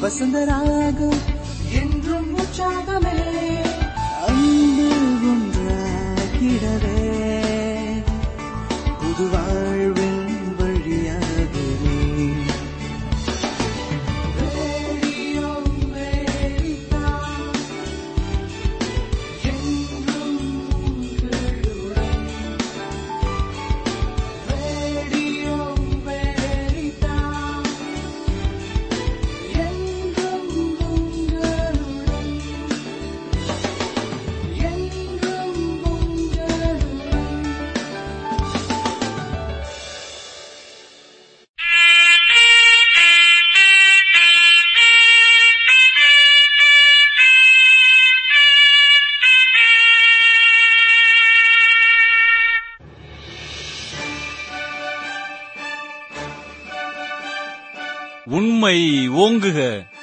வசந்தராகம் என்றும் உற்சாகமே அன்பு ஒன்றாகிடவே புது வாழ்வின் வழியாகவே ரேடியோ அமெரிக்கா, என்றும் உங்களுடன். ரேடியோ அமெரிக்கா, என்றும் உங்களுடன். என்றும் உங்களுடன். உண்மை ஓங்குக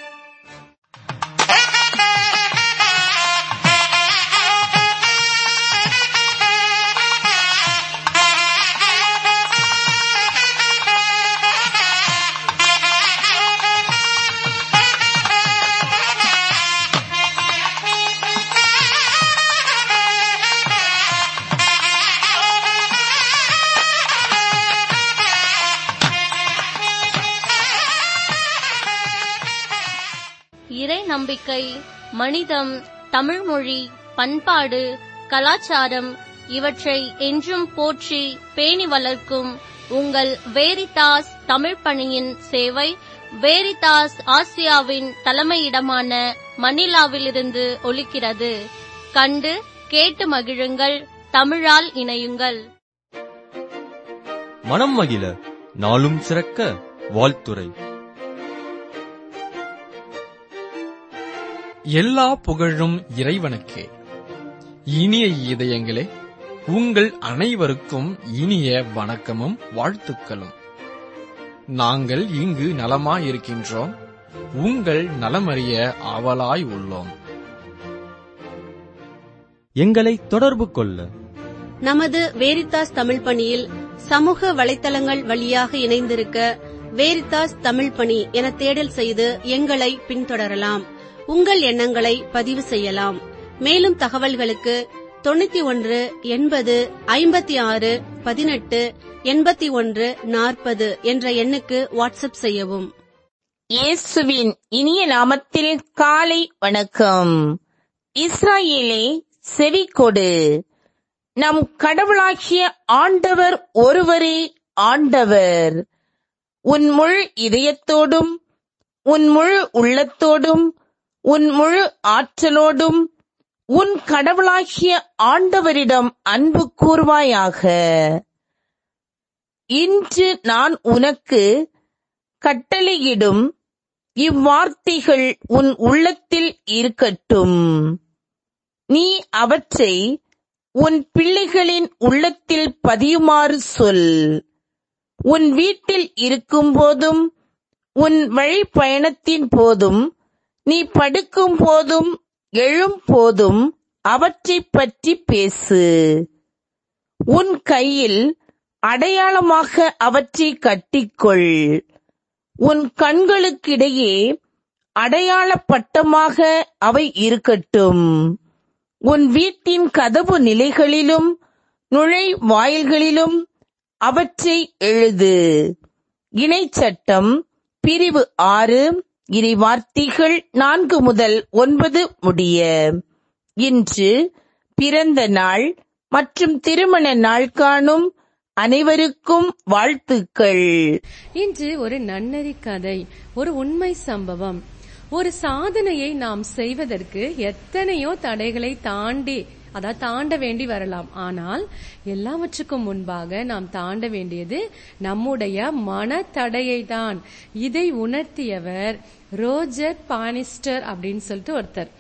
இறை நம்பிக்கை மனிதம் தமிழ்மொழி பண்பாடு கலாச்சாரம் இவற்றை என்றும் போற்றி பேணி வளர்க்கும் உங்கள் வேரிதாஸ் தமிழ் பணியின் சேவை வேரிதாஸ் ஆசியாவின் தலைமையிடமான மணிலாவிலிருந்து ஒலிக்கிறது கண்டு கேட்டு மகிழுங்கள் தமிழால் இணையுங்கள் மனம் மகிழ நாளும் சிறக்க வாழ்த்துரை எல்லா புகழும் இறைவனுக்கே இனிய இதயங்களே உங்கள் அனைவருக்கும் இனிய வணக்கமும் வாழ்த்துக்களும் நாங்கள் இங்கு நலமாயிருக்கின்றோம் உங்கள் நலமறிய ஆவலாய் உள்ளோம் எங்களை தொடர்பு கொள்ள நமது வேரித்தாஸ் தமிழ் பணியில் சமூக வலைத்தளங்கள் வழியாக இணைந்திருக்க வேரித்தாஸ் தமிழ் பணி என தேடல் செய்து எங்களை பின்தொடரலாம் உங்கள் எண்ணங்களை பதிவு செய்யலாம் மேலும் தகவல்களுக்கு தொண்ணூத்தி ஒன்று எண்பது ஐம்பத்தி ஆறு பதினெட்டு எண்பத்தி ஒன்று நாற்பது என்ற எண்ணுக்கு வாட்ஸ்அப் செய்யவும் இயேசுவின் இனிய நாமத்தில் காலை வணக்கம் இஸ்ராயேலே செவிகொடு நம் கடவுளாகிய ஆண்டவர் ஒருவரே ஆண்டவர் உன் முழு இதயத்தோடும் உன் முழு உள்ளத்தோடும் உன் முழு ஆற்றலோடும் உன் கடவுளாகிய ஆண்டவரிடம் அன்பு கூர்வாயாக இன்று நான் உனக்கு கட்டளையிடும் இவ்வார்த்தைகள் உன் உள்ளத்தில் இருக்கட்டும் நீ அவற்றை உன் பிள்ளைகளின் உள்ளத்தில் பதியுமாறு சொல் உன் வீட்டில் இருக்கும் போதும் உன் வழி பயணத்தின் போதும் நீ படுக்கும் போதும் எழும் போதும் அவற்றைப் பற்றி பேசு உன் கையில் அடையாளமாக அவற்றை கட்டிக்கொள் உன் கண்களுக்கிடையே அடையாள பட்டமாக அவை இருக்கட்டும் உன் வீட்டின் கதவு நிலைகளிலும் நுழை வாயில்களிலும் அவற்றை எழுது இணைச்சட்டம் பிரிவு ஆறு இறைவார்த்தைகள் நான்கு முதல் ஒன்பது முடிய இன்று பிறந்த நாள் மற்றும் திருமண நாள் காணும் அனைவருக்கும் வாழ்த்துக்கள் இன்று ஒரு நன்னறி கதை ஒரு உண்மை சம்பவம் ஒரு சாதனையை நாம் செய்வதற்கு எத்தனையோ தடைகளை தாண்டி அதாவது தாண்ட வேண்டி வரலாம் ஆனால் எல்லாவற்றுக்கும் முன்பாக நாம் தாண்ட வேண்டியது நம்முடைய மனத்தடையை தான் இதை உணர்த்தியவர் ரோஜர் பானிஸ்டர் அப்படின்னு சொல்லிட்டு ஒருத்தர்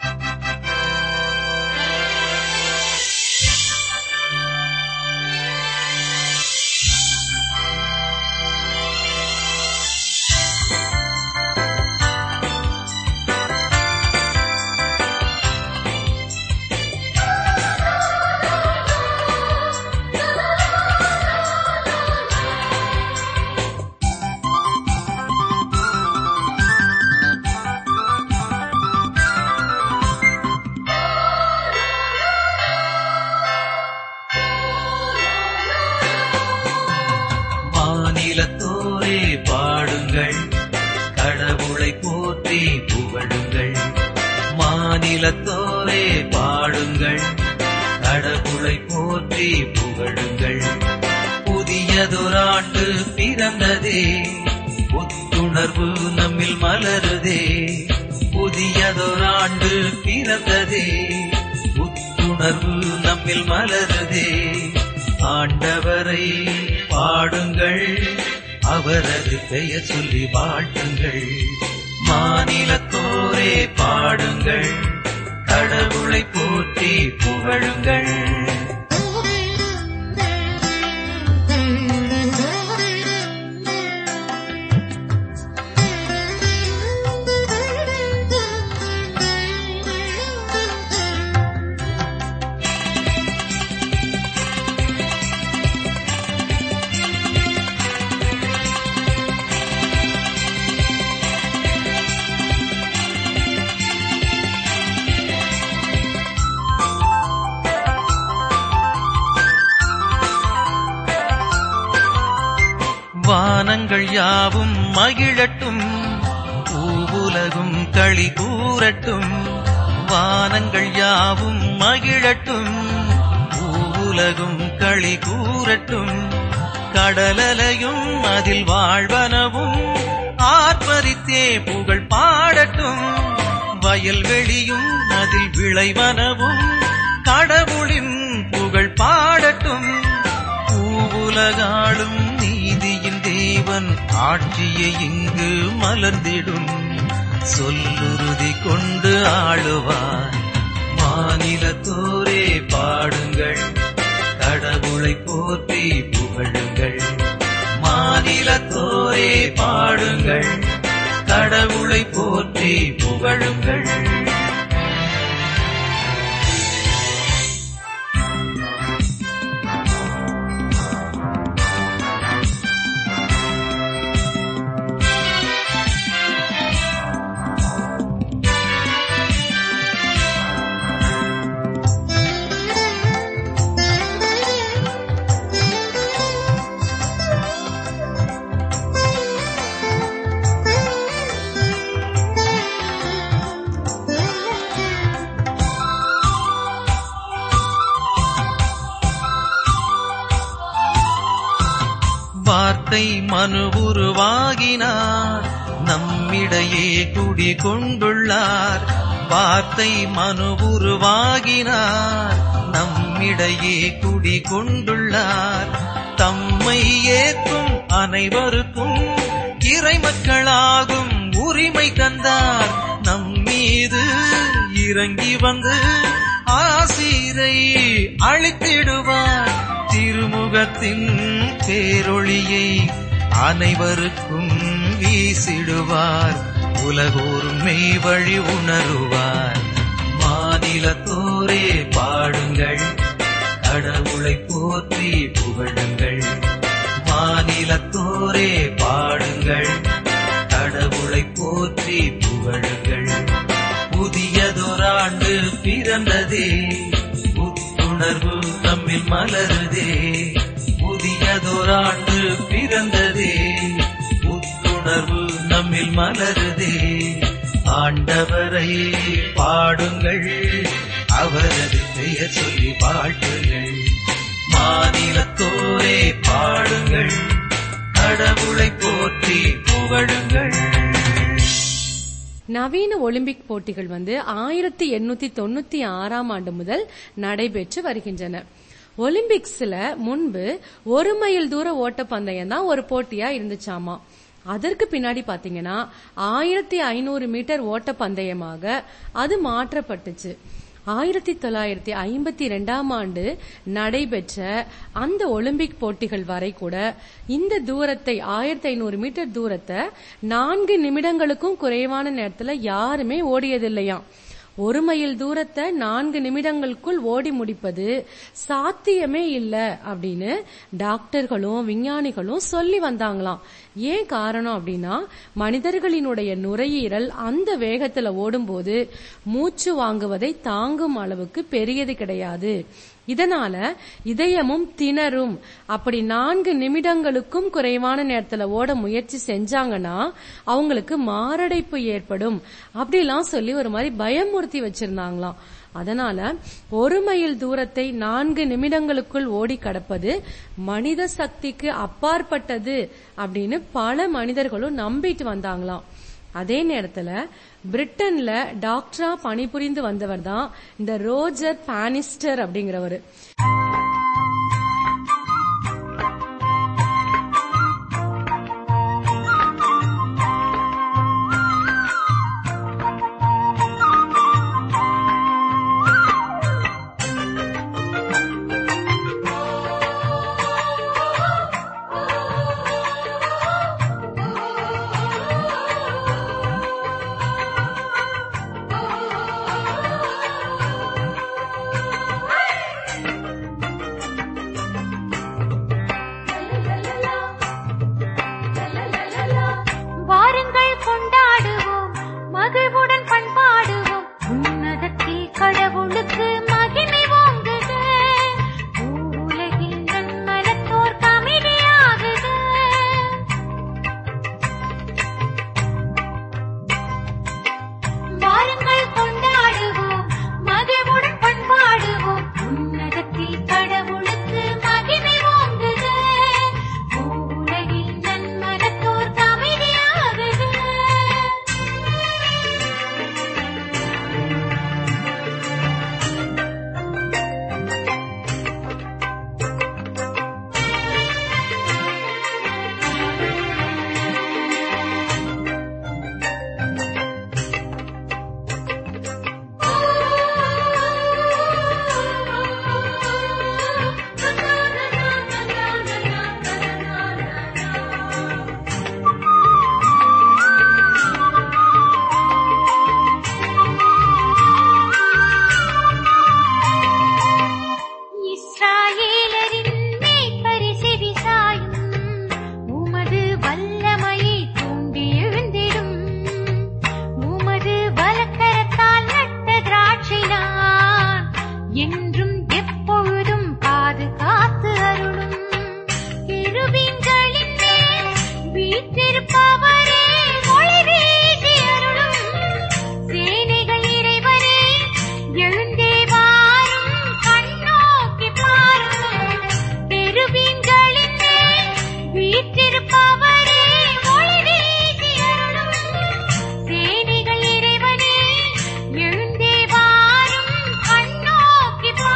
மாநிலத்தோரே பாடுங்கள் கடவுளை போற்றி புகழுங்கள் புதியதொராண்டு பிறந்ததே புத்துணர்வு நம்மில் மலருதே புதியதொராண்டு பிறந்ததே புத்துணர்வு நம்மில் மலருதே ஆண்டவரை பாடுங்கள் அவரது பெயர் சொல்லி வாழ்த்துங்கள் மாநிலத்தோரே பாடுங்கள் கடவுளை போற்றி புகழுங்கள் வானங்கள் யாவும் மகிழட்டும் பூவுலகும் களி கூறட்டும் வானங்கள் யாவும் மகிழட்டும் பூவுலகும் களி கூறட்டும் கடலலையும் அதில் வாழ்வனவும் ஆர்ப்பரித்தே புகழ் பாடட்டும் வயல்வெளியும் அதில் விளைவனவும் கடவுளின் புகழ் பாடட்டும் பூவுலகாளும் நீதியின் தேவன் ஆட்சியை இங்கு மலர்ந்திடும் சொல்லுறுதி கொண்டு ஆளுவார் மாநிலத்தோரே பாடுங்கள் கடவுளை போற்றி புகழுங்கள் மாநிலத்தோரே பாடுங்கள் கடவுளை போற்றி புகழுங்கள் வார்த்தை மனு உருவாகினார் நம்மிடையே குடி கொண்டுள்ளார் வார்த்தை மனு உருவாகினார் நம்மிடையே குடி கொண்டுள்ளார் தம்மை ஏற்கும் அனைவருக்கும் இறை மக்களாகும் உரிமை தந்தார் நம் மீது இறங்கி வந்து ஆசீரை அழித்திடுவார் திருமுகத்தின் பேரொளியை அனைவருக்கும் வீசிடுவார் உலகோரும் மெய் வழி உணருவார் மாநிலத்தோரே பாடுங்கள் கடவுளை போற்றி புகழுங்கள் மாநிலத்தோரே பாடுங்கள் கடவுளை போற்றி புகழுங்கள் புதியதொராண்டு பிறந்ததே புத்துணர்வு நம்மில் மலருதே புதியதொராண்டு பிறந்ததே புத்துணர்வு நம்மில் மலருதே ஆண்டவரை பாடுங்கள் அவரது பெயர் சொல்லி வாழ்த்துங்கள் மாநிலத்தோரே பாடுங்கள் கடவுளை போற்றி புகழுங்கள் நவீன ஒலிம்பிக் போட்டிகள் வந்து ஆயிரத்தி எண்ணூத்தி தொண்ணூத்தி ஆறாம் ஆண்டு முதல் நடைபெற்று வருகின்றன ஒலிம்பிக்ஸ்ல முன்பு ஒரு மைல் தூர ஓட்டப்பந்தயம் தான் ஒரு போட்டியா இருந்துச்சாமா அதற்கு பின்னாடி பாத்தீங்கன்னா ஆயிரத்தி ஐநூறு மீட்டர் ஓட்டப்பந்தயமாக அது மாற்றப்பட்டுச்சு ஆயிரத்தி தொள்ளாயிரத்தி ஐம்பத்தி ரெண்டாம் ஆண்டு நடைபெற்ற அந்த ஒலிம்பிக் போட்டிகள் வரை கூட இந்த தூரத்தை ஆயிரத்தி ஐநூறு மீட்டர் தூரத்தை நான்கு நிமிடங்களுக்கும் குறைவான நேரத்துல யாருமே ஓடியதில்லையாம் ஒரு மைல் தூரத்தை நான்கு நிமிடங்களுக்குள் ஓடி முடிப்பது சாத்தியமே இல்ல அப்படின்னு டாக்டர்களும் விஞ்ஞானிகளும் சொல்லி வந்தாங்களாம் ஏன் காரணம் அப்படின்னா மனிதர்களினுடைய நுரையீரல் அந்த வேகத்துல ஓடும்போது மூச்சு வாங்குவதை தாங்கும் அளவுக்கு பெரியது கிடையாது இதனால இதயமும் திணறும் அப்படி நான்கு நிமிடங்களுக்கும் குறைவான நேரத்துல ஓட முயற்சி செஞ்சாங்கன்னா அவங்களுக்கு மாரடைப்பு ஏற்படும் அப்படிலாம் சொல்லி ஒரு மாதிரி பயமுறுத்தி வச்சிருந்தாங்களாம் அதனால ஒரு மைல் தூரத்தை நான்கு நிமிடங்களுக்குள் ஓடி கடப்பது மனித சக்திக்கு அப்பாற்பட்டது அப்படின்னு பல மனிதர்களும் நம்பிட்டு வந்தாங்களாம் அதே நேரத்துல பிரிட்டன்ல டாக்டரா பணிபுரிந்து வந்தவர் தான் இந்த ரோஜர் பானிஸ்டர் அப்படிங்கிறவரு வாருங்கள் கொண்டாடுவோம் மகிழ்வுடன் பண்பாடுவோம் உன்னதத்தில் கடவுளுக்கு மகிமை ஓங்குக உலகில் நன்மனத்தோர் அமைதியாகுக வாருங்கள் கொண்டாடுவோம் மகிழ்வுடன் பண்பாடுவோம் உன்னதத்தில் கடவுளுக்கு மகிமை ஓங்குக உலகில் நன்மனத்தோர் அமைதியாகுக இஸ்ராயேலரின் மேய்ப்பரிசை விசாயும் உமது வல்லமையை தூண்டி எழுந்திடும் உமது வலக்கரத்தால் நட்ட திராட்சை நான் என்றும் எப்பொழுதும் பாதுகாத்து அருளும் கிருபீன்களின் மேல் வீற்றிருப்பவரே ஒளி வீசி அருளும் சேனைகள் இறைவரே எழுந்தே வாரும் கண்ணோக்கி பாரும் பெருவீன்களின் மேல் வீற்றிருப்பவரே ஒளி வீசி அருளும் சேனைகள் இறைவனே எழுந்தே வாரும் கண்ணோக்கி பாரும்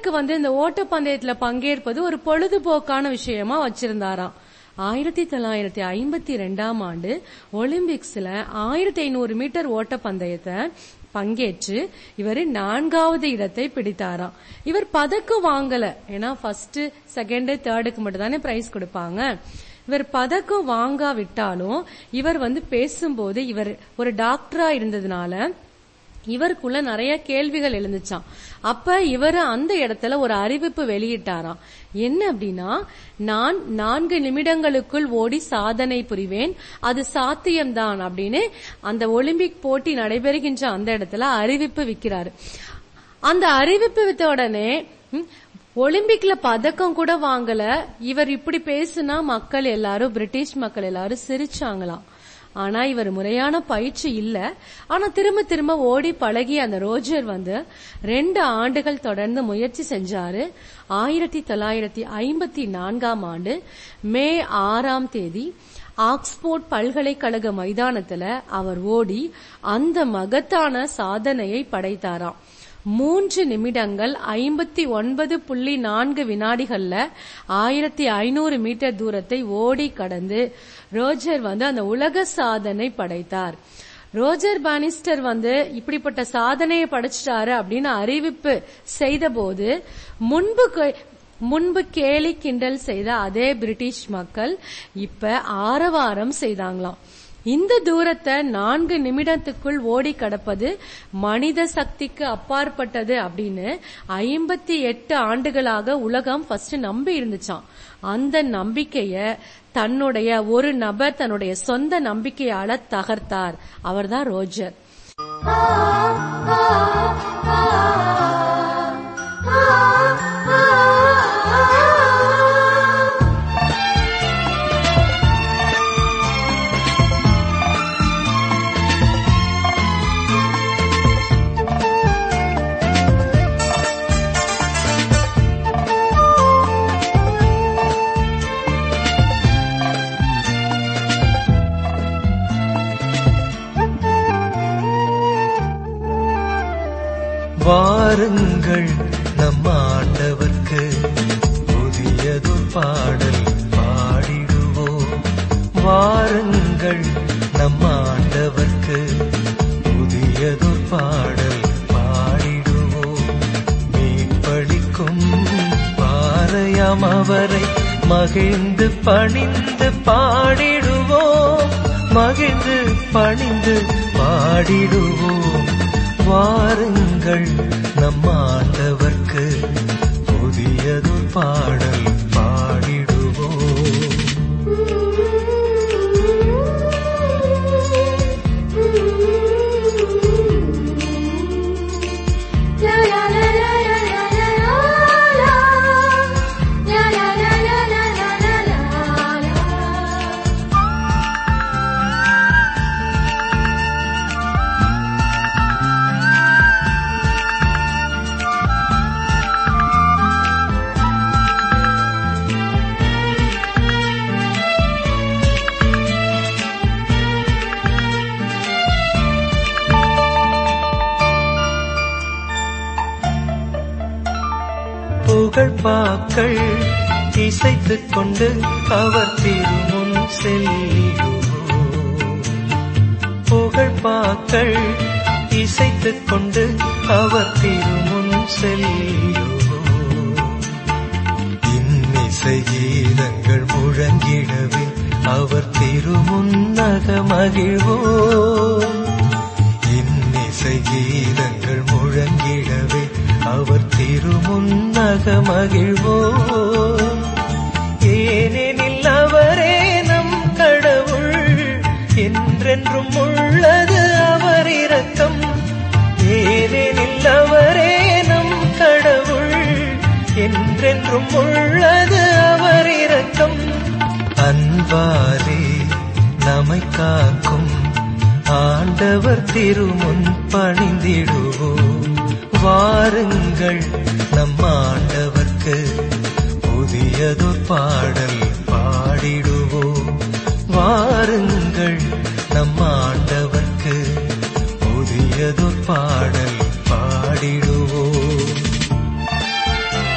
அவருக்கு வந்து இந்த ஓட்டப்பந்தயத்துல பங்கேற்பது ஒரு பொழுதுபோக்கான விஷயமா வச்சிருந்தாராம் ஆயிரத்தி தொள்ளாயிரத்தி ஐம்பத்தி ரெண்டாம் ஆண்டு ஒலிம்பிக்ஸ்ல ஆயிரத்தி ஐநூறு மீட்டர் ஓட்டப்பந்தயத்தை பங்கேற்று இவர் நான்காவது இடத்தை பிடித்தாராம் இவர் பதக்கம் வாங்கல ஏன்னா ஃபர்ஸ்ட் செகண்ட் தேர்டுக்கு மட்டும் தானே பிரைஸ் கொடுப்பாங்க இவர் பதக்கம் வாங்காவிட்டாலும் இவர் வந்து பேசும்போது இவர் ஒரு டாக்டரா இருந்ததுனால இவருக்குள்ள நிறைய கேள்விகள் எழுந்துச்சாம் அப்ப இவர் அந்த இடத்துல ஒரு அறிவிப்பு வெளியிட்டாராம் என்ன அப்படின்னா நான் நான்கு நிமிடங்களுக்குள் ஓடி சாதனை புரிவேன் அது சாத்தியம்தான் அப்படின்னு அந்த ஒலிம்பிக் போட்டி நடைபெறுகின்ற அந்த இடத்துல அறிவிப்பு விக்கிறாரு அந்த அறிவிப்பு வித்த உடனே ம், ஒலிம்பிக்ல பதக்கம் கூட வாங்கல இவர் இப்படி பேசுனா மக்கள் எல்லாரும் பிரிட்டிஷ் மக்கள் எல்லாரும் சிரிச்சாங்களாம் ஆனா இவர் முறையான பயிற்சி இல்ல ஆனா திரும்ப திரும்ப ஓடி பழகிய அந்த ரோஜர் வந்து ரெண்டு ஆண்டுகள் தொடர்ந்து முயற்சி செஞ்சாரு ஆயிரத்தி தொள்ளாயிரத்தி ஐம்பத்தி நான்காம் ஆண்டு மே ஆறாம் தேதி ஆக்ஸ்போர்ட் பல்கலைக்கழக மைதானத்துல அவர் ஓடி அந்த மகத்தான சாதனையை படைத்தாராம் மூன்று நிமிடங்கள் ஐம்பத்தி ஒன்பது புள்ளி நான்கு வினாடிகள்ல ஆயிரத்தி ஐநூறு மீட்டர் தூரத்தை ஓடி கடந்து ரோஜர் வந்து அந்த உலக சாதனை படைத்தார் ரோஜர் பானிஸ்டர் வந்து இப்படிப்பட்ட சாதனையை படைச்சிட்டாரு அப்படின்னு அறிவிப்பு செய்தபோது முன்பு கே- முன்பு கேலி கிண்டல் செய்த அதே பிரிட்டிஷ் மக்கள் இப்ப ஆரவாரம் செய்தாங்களாம் இந்த தூரத்தை நான்கு நிமிடத்துக்குள் ஓடி கடப்பது மனித சக்திக்கு அப்பாற்பட்டது அப்படின்னு ஐம்பத்தி எட்டு ஆண்டுகளாக உலகம் ஃபர்ஸ்ட் நம்பி இருந்துச்சாம் அந்த நம்பிக்கைய தன்னுடைய ஒரு நபர் தன்னுடைய சொந்த நம்பிக்கையால தகர்த்தார் அவர்தான் ரோஜர் வாருங்கள் நம் ஆண்டவர்க்கு புதியதொரு பாடல் பாடிடுவோம் வாருங்கள் நம் ஆண்டவர்க்கு புதியதொரு பாடல் பாடிடுவோம் மீட்பளிக்கும் பாறையாம் அவரை மகிழ்ந்து பணிந்து பாடிடுவோம் மகிழ்ந்து பணிந்து பாடிடுவோம் வாருங்கள் நம் ஆண்டவர்க்கு புதியதொரு பாடல் பாடிடுவோம் புகழ் பாக்கள் இசைத்துக் கொண்டு அவர் திருமுன் செல்லுவோம் புகழ் பாக்கள் இசைத்துக் கொண்டு அவர் திருமுன் செல்லுவோம் இன்னிசை கீதங்கள் முழங்கிடவே அவர் திருமுன்னக மகிழ்வோம் இன்னிசை கீதங்கள் முழங்கிடவே அவர் திருமுன்னக மகிழ்வோம் ஏனெனில் அவரே நம் கடவுள் என்றென்றும் உள்ளது அவர் இரக்கம் ஏனெனில் அவரே நம் கடவுள் என்றென்றும் உள்ளது அவர் இரக்கம் அன்பாலே நம்மை காக்கும் ஆண்டவர் திருமுன் பணிந்திடுவோம் வாருங்கள் நம் ஆண்டவர்க்கு புதியதொரு பாடல் பாடிடுவோம் வாருங்கள் நம் ஆண்டவர்க்கு புதியதொரு பாடல் பாடிடுவோம்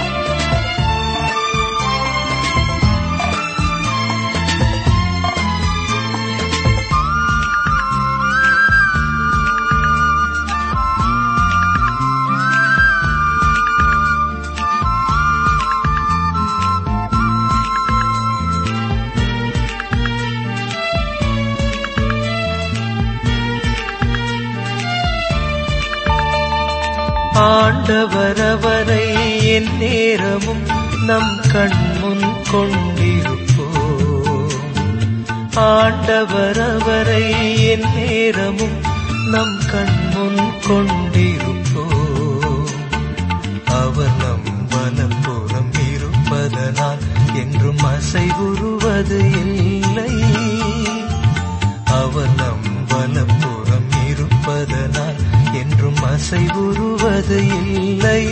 ஆண்டவர் அவரை என் நேரமும் நம் கண்முன் கொண்டிருப்போம் ஆண்டவர் அவரை என் நேரமும் நம் கண்முன் கொண்டிருப்போம் அவர் நம் வலப்புறம் இருப்பதனால் என்றும் அசைவுறுவது இல்லை அவர் நம் வலப்புறம் இருப்பதனால் என்றும் அசைவுறுவது இல்லை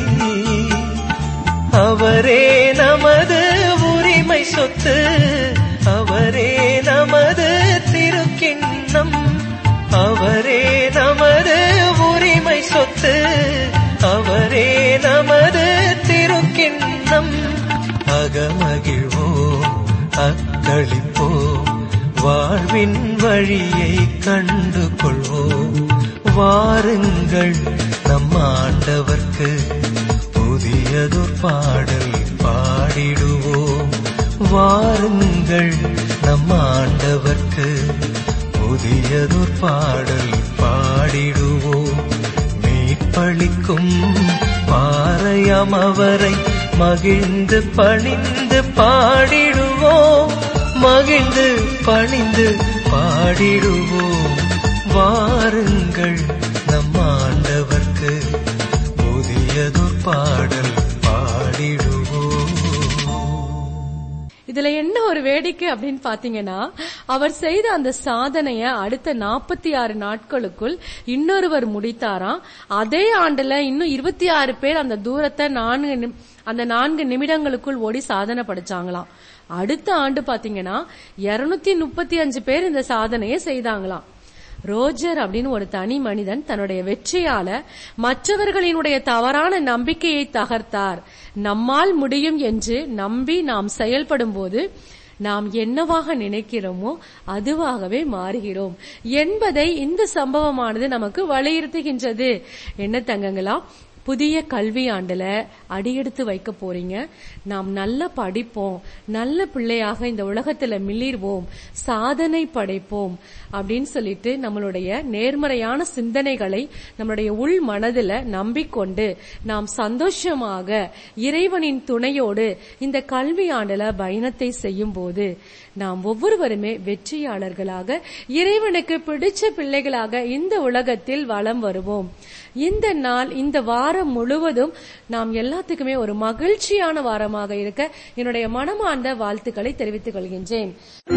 அவரே நமது உரிமை சொத்து அவரே நமது திருக்கிண்ணம் அவரே நமது உரிமை சொத்து அவரே நமது திருக்கிண்ணம் அகமகிழ்வோம் அக்களிப்போம் வாழ்வின் வழியை கண்டு கொள்வோம் வாருங்கள் நம் ஆண்டவர்க்கு புதியதொரு பாடல் பாடிடுவோம் வாருங்கள் நம் ஆண்டவர்க்கு புதியதொரு பாடல் பாடிடுவோம் மீட்பளிக்கும் பாறையாம் அவரை மகிழ்ந்து பணிந்து பாடிடுவோம் மகிழ்ந்து பணிந்து பாடிடுவோம் வாருங்கள் நம் ஆண்டவர்க்கு புதியதொரு பாடல் பாடிடுவோம் இதுல என்ன ஒரு வேடிக்கை அப்படின்னு பாத்தீங்கன்னா அவர் செய்த அந்த சாதனைய அடுத்த நாற்பத்தி ஆறு நாட்களுக்குள் இன்னொருவர் முடித்தாராம் அதே ஆண்டுல இன்னும் இருபத்தி ஆறு பேர் அந்த தூரத்தை நான்கு நிமி- அந்த நான்கு நிமிடங்களுக்குள் ஓடி சாதனை படைச்சாங்களாம் அடுத்த ஆண்டு பாத்தீங்கன்னா இருநூத்தி முப்பத்தி அஞ்சு பேர் இந்த சாதனையை செய்தாங்களாம் ரோஜர் அப்படின்னு ஒரு தனி மனிதன் தன்னுடைய வெற்றியால மற்றவர்களினுடைய தவறான நம்பிக்கையை தகர்த்தார் நம்மால் முடியும் என்று நம்பி நாம் செயல்படும் போது நாம் என்னவாக நினைக்கிறோமோ அதுவாகவே மாறுகிறோம் என்பதை இந்த சம்பவமானது நமக்கு வலியுறுத்துகின்றது என்ன தங்கங்களா புதிய கல்வி ஆண்டுல அடியெடுத்து வைக்க போறீங்க நாம் நல்லா படிப்போம் நல்ல பிள்ளையாக இந்த உலகத்துல மிளிர்வோம் சாதனை படைப்போம் அப்படின்னு சொல்லிட்டு நம்மளுடைய நேர்மறையான சிந்தனைகளை நம்மளுடைய உள் மனதுல நம்பிக்கொண்டு நாம் சந்தோஷமாக இறைவனின் துணையோடு இந்த கல்வி ஆண்டுல பயணத்தை செய்யும் போது நாம் ஒவ்வொருவருமே வெற்றியாளர்களாக இறைவனுக்கு பிடிச்ச பிள்ளைகளாக இந்த உலகத்தில் வலம் வருவோம் இந்த நாள் இந்த வாரம் முழுவதும் நாம் எல்லாத்துக்குமே ஒரு மகிழ்ச்சியான வாரமாக இருக்க என்னுடைய மனமார்ந்த வாழ்த்துக்களை தெரிவித்துக் கொள்கின்றேன்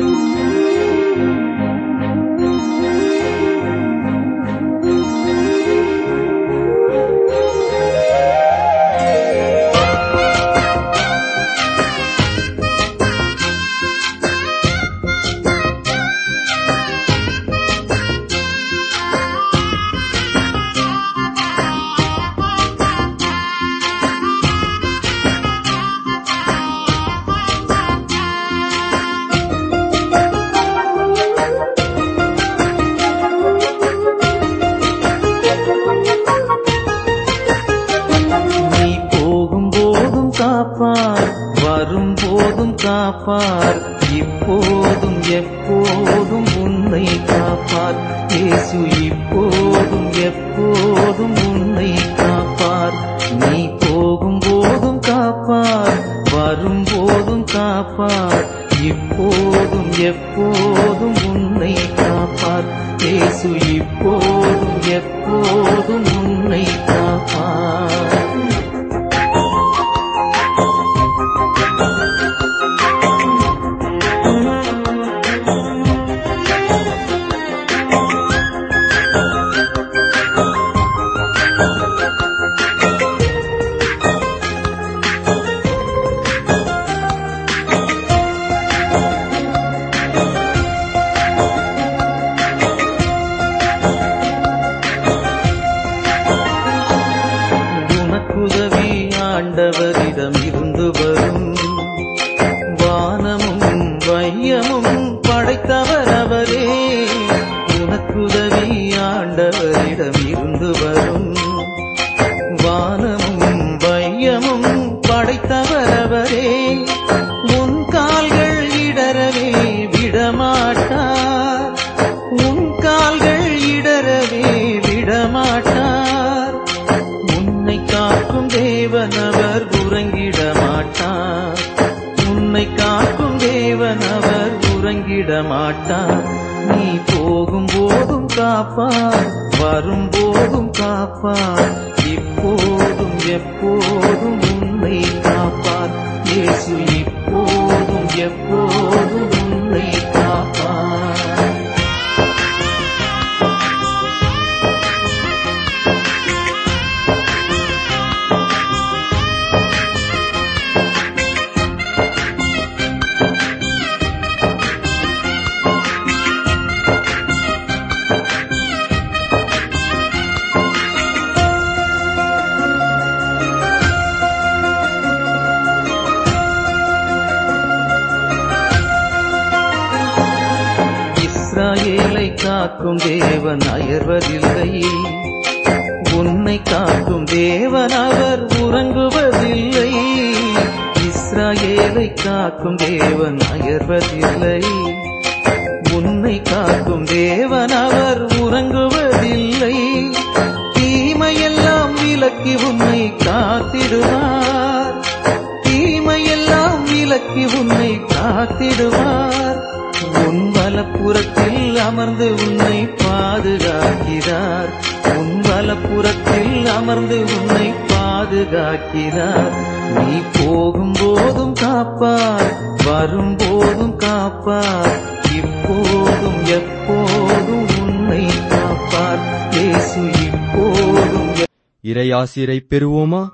நீ போகும் போதும் காப்பார் வரும் போதும் காப்பார் இப்போதும் எப்போதும் உன்னை காப்பார் இயேசு இப்போதும் எப்போதும் உன்னை காப்பார் நீ போகும் போதும் காப்பார் வரும் போதும் காப்பார் இப்போதும் எப்போதும் உன்னை காப்பார் இயேசு இப்போதும் எப்போதும் உன்னை காப்பார் உனக்குதவி ஆண்டவரிடம் இருந்து வரும் வானமும் வையமும் படைத்தவர் அவரே உனக்குதவி ஆண்டவரிடம் இருந்து வரும் வானமும் வையமும் படைத்தவர் அவரே உன் கால்கள் இடரவே விடமாட்டார் உன் கால்கள் இடரவே விடமாட்டார் உன்னை காப்பார் வரும்போதும் காப்பார் இப்போதும் எப்போதும் உன்னை காப்பார் இயேசு இப்போதும் எப்போதும் உன்னை காப்பார் இஸ்ராயேலை காக்கும் தேவன் அயர்வதில்லை உன்னை காக்கும் தேவன் அவர் உறங்குவதில்லை இஸ்ராயேலை காக்கும் தேவன் அயர்வதில்லை உன்னை காக்கும் தேவன் அவர் உறங்குவதில்லை தீமையெல்லாம் விலக்கி உன்னை காத்திடுவார் தீமையெல்லாம் விலக்கி உன்னை காத்திடுவார் உன் வலப்புறத்தில் அமர்ந்து உன்னை பாதுகாக்கிறார் உன் வலப்புறத்தில் அமர்ந்து உன்னை பாதுகாக்கிறார் நீ போகும்போதும் காப்பார் வரும்போதும் காப்பார் இப்போதும் எப்போதும் உன்னை காப்பார் இயேசு இப்போதும் இறையாசிரை பெறுவோமா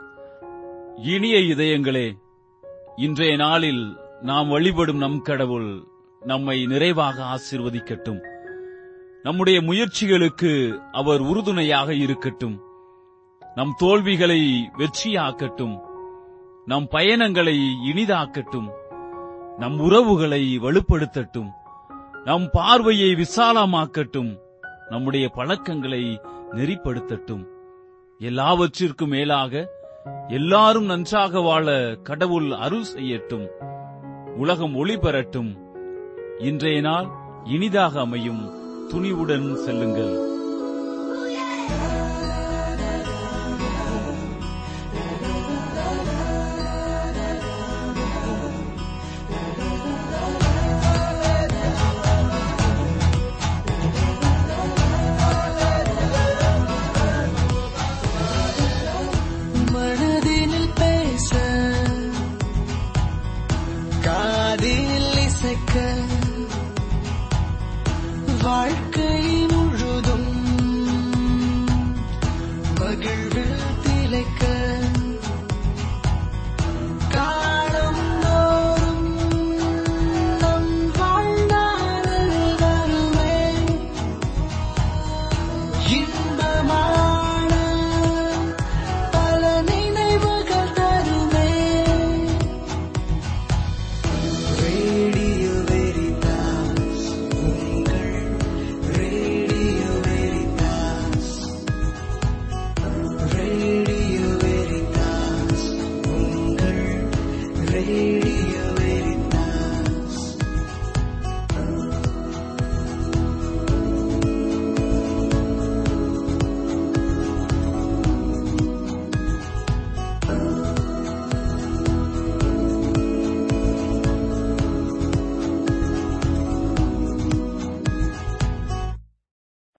இனிய இதயங்களே இன்றைய நாளில் நாம் வழிபடும் நம் கடவுள் நம்மை நிறைவாக ஆசீர்வதிக்கட்டும் நம்முடைய முயற்சிகளுக்கு அவர் உறுதுணையாக இருக்கட்டும் நம் தோல்விகளை வெற்றியாக்கட்டும் நம் பயணங்களை இனிதாக்கட்டும் நம் உறவுகளை வலுப்படுத்தட்டும் நம் பார்வையை விசாலமாக்கட்டும் நம்முடைய பழக்கங்களை நெறிப்படுத்தட்டும் எல்லாவற்றிற்கும் மேலாக எல்லாரும் நன்றாக வாழ கடவுள் அருள் செய்யட்டும் உலகம் ஒளி பெறட்டும் இன்றைய நாள் இனிதாக அமையும் துணிவுடன் செல்லுங்கள்